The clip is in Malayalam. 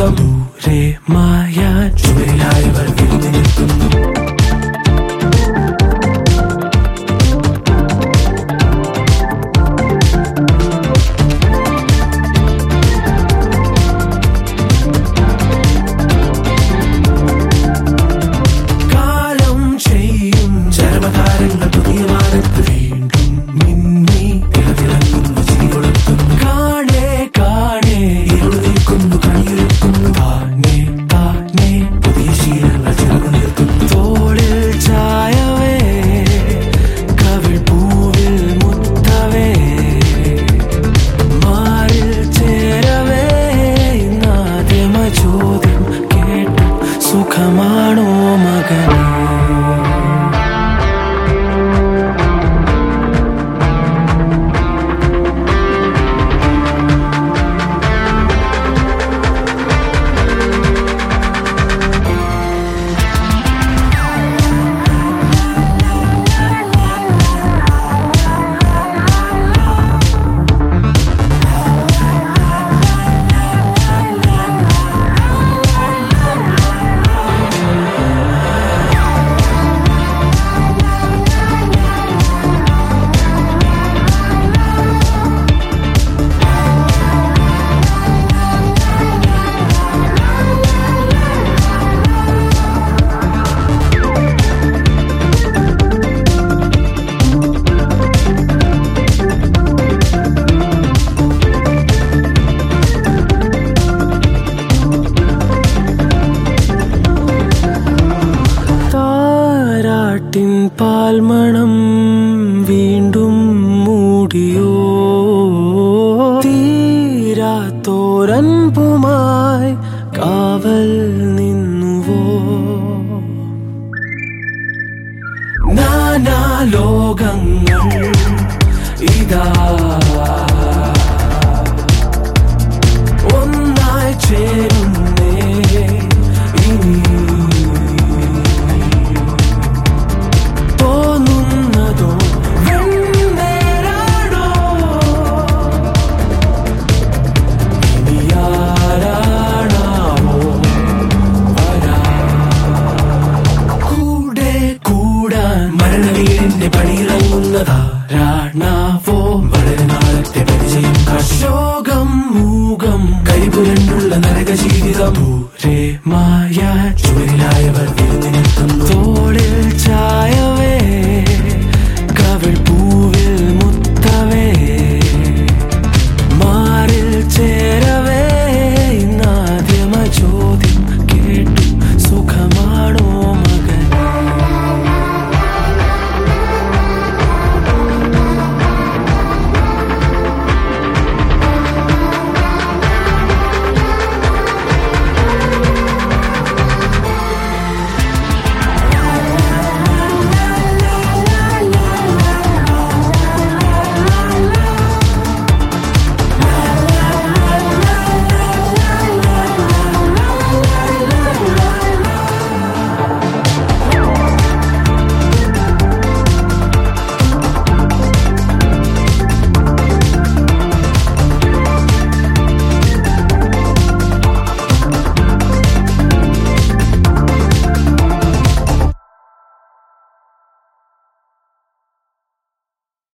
ലോകം ദൂരെ മായാൻ ചുവരിലായവർ വിരുന്നു നിൽക്കുന്നു കാലം ചെയ്യും ചരമകാരങ്ങൾ പുതിയ മാനത്ത് വീണ്ടും മിന്നി തിളതിളങ്ങുന്നു ചിരി കൊളുത്തുന്നു കാണേ കാണേ ഇരുള് നിൽക്കുന്നു കണിയൊരുക്കുന്നു താനേ താനേ പുതിയ ശീലങ്ങൾ ചിറകു നിർത്തുന്നു തോളിൽ ചായവേ കവിൾ പൂവിൽ മുത്തവേ മാറിൽ ചേരവേ ഇന്നാദ്യമ ചോദ്യം കേട്ടു സുഖമാണോ മകനേ താരാട്ടിൻ പാൽമണം വീണ്ടും മൂടിയോ തീരാത്തോരൻപുമായി കാവൽ നിന്നുവോ നാനാ ലോകങ്ങൾ ഇതാ